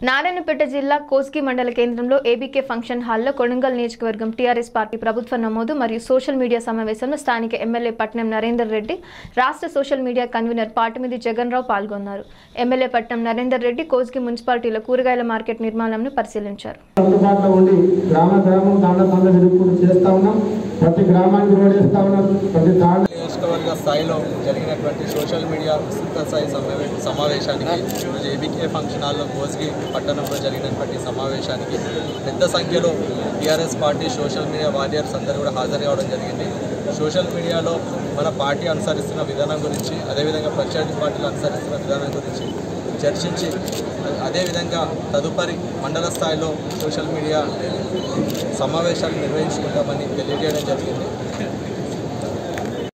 నారాయణపేట జిల్లా కోస్గి మండల కేంద్రంలో ఏబీకే ఫంక్షన్ హాల్లో కొడంగల్ నియోజకవర్గం టీఆర్ఎస్ పార్టీ ప్రభుత్వ నమోదు మరియు సోషల్ మీడియా సమావేశంలో స్థానిక ఎమ్మెల్యే పట్నం నరేందర్ రెడ్డి రాష్ట్ర social media convener Patimidi Jagan Rao పాల్గొన్నారు ఎమ్మెల్యే పట్నం నరేందర్ రెడ్డి కోస్గి మున్సిపాలిటీలో కూరగాయల మార్కెట్ నిర్మాణంను పరిశీలించారు అందుబాటులో ఉండి గ్రామ గ్రామం తాండ తాండ తిరుగుతూ చేస్తా ఉన్నాం ప్రతి గ్రామానికి రోడ్ వేస్తా ఉన్నాం ప్రతి తాండ నియోజకవర్గ స్థాయిలో జరిగినటువంటి సోషల్ మీడియా విస్తృత స్థాయి సమావే సమావేశానికి ఈరోజు ఏబీకే ఫంక్షన్ హాల్లో కోస్గి పట్టణంలో జరిగినటువంటి సమావేశానికి పెద్ద సంఖ్యలో TRS party social media warriors అందరూ కూడా హాజరు కావడం జరిగింది సోషల్ మీడియాలో మన పార్టీ అనుసరిస్తున్న విధానం గురించి అదేవిధంగా ప్రత్యర్థి పార్టీలు అనుసరిస్తున్న విధానం గురించి చర్చించి అదేవిధంగా తదుపరి మండల స్థాయిలో సోషల్ మీడియా సమావేశాలు నిర్వహించుకుంటామని తెలియజేయడం జరిగింది